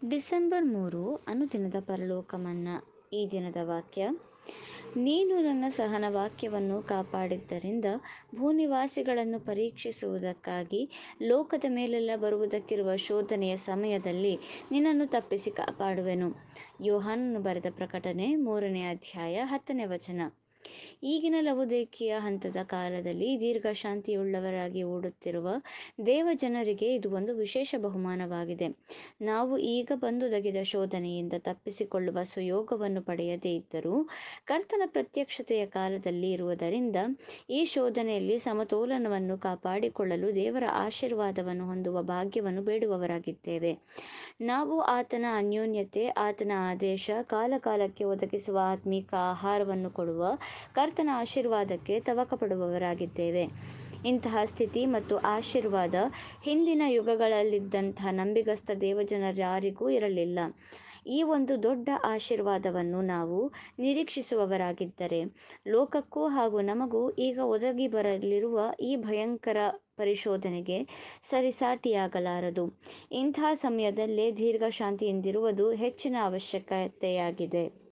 December ಮೂರು ಅನುದಿನದ ಪರಲೋಕ ಮನ್ನಾ ಈ ದಿನದ ವಾಕ್ಯ ನೀನು ನನ್ನ ಸಹನ ವಾಕ್ಯವನ್ನು ಕಾಪಾಡಿದ್ದರಿಂದ ಭೂನಿವಾಸಿಗಳನ್ನು ಪರೀಕ್ಷಿಸುವುದಕ್ಕಾಗಿ ಲೋಕದ ಮೇಲೆಲ್ಲ ಬರುವುದಕ್ಕಿರುವ ಶೋಧನೆಯ ಸಮಯದಲ್ಲಿ ನಿನ್ನನ್ನು ತಪ್ಪಿಸಿ ಕಾಪಾಡುವೆನು ಯೋಹಾನನು ಬರೆದ ಪ್ರಕಟಣೆ ಮೂರನೇ ಅಧ್ಯಾಯ ಹತ್ತನೇ ವಚನ ಈಗಿನ ಲವುದೇಕಿಯ ಹಂತದ ಕಾಲದಲ್ಲಿ ದೀರ್ಘ ಶಾಂತಿಯುಳ್ಳವರಾಗಿ ಓಡುತ್ತಿರುವ ದೇವ ಜನರಿಗೆ ಇದು ಒಂದು ವಿಶೇಷ ಬಹುಮಾನವಾಗಿದೆ ನಾವು ಈಗ ಬಂದುದಗಿದ ಶೋಧನೆಯಿಂದ ತಪ್ಪಿಸಿಕೊಳ್ಳುವ ಸುಯೋಗವನ್ನು ಪಡೆಯದೇ ಇದ್ದರೂ ಕರ್ತನ ಪ್ರತ್ಯಕ್ಷತೆಯ ಕಾಲದಲ್ಲಿ ಇರುವುದರಿಂದ ಈ ಶೋಧನೆಯಲ್ಲಿ ಸಮತೋಲನವನ್ನು ಕಾಪಾಡಿಕೊಳ್ಳಲು ದೇವರ ಆಶೀರ್ವಾದವನ್ನು ಹೊಂದುವ ಭಾಗ್ಯವನ್ನು ಬೇಡುವವರಾಗಿದ್ದೇವೆ ನಾವು ಆತನ ಅನ್ಯೋನ್ಯತೆ ಆತನ ಆದೇಶ ಕಾಲಕಾಲಕ್ಕೆ ಒದಗಿಸುವ ಆತ್ಮಿಕ ಆಹಾರವನ್ನು ಕೊಡುವ ಕರ್ತನ ಆಶೀರ್ವಾದಕ್ಕೆ ತವಕ ಪಡುವವರಾಗಿದ್ದೇವೆ ಇಂತಹ ಸ್ಥಿತಿ ಮತ್ತು ಆಶೀರ್ವಾದ ಹಿಂದಿನ ಯುಗಗಳಲ್ಲಿದ್ದಂತಹ ನಂಬಿಗಸ್ತ ದೇವಜನರ್ಯಾರಿಗೂ ಇರಲಿಲ್ಲ ಈ ಒಂದು ದೊಡ್ಡ ಆಶೀರ್ವಾದವನ್ನು ನಾವು ನಿರೀಕ್ಷಿಸುವವರಾಗಿದ್ದರೆ ಲೋಕಕ್ಕೂ ಹಾಗೂ ನಮಗೂ ಈಗ ಒದಗಿ ಬರಲಿರುವ ಈ ಭಯಂಕರ ಪರಿಶೋಧನೆಗೆ ಸರಿಸಾಟಿಯಾಗಲಾರದು ಇಂತಹ ಸಮಯದಲ್ಲೇ ದೀರ್ಘ ಶಾಂತಿಯಿಂದಿರುವುದು ಹೆಚ್ಚಿನ ಅವಶ್ಯಕತೆಯಾಗಿದೆ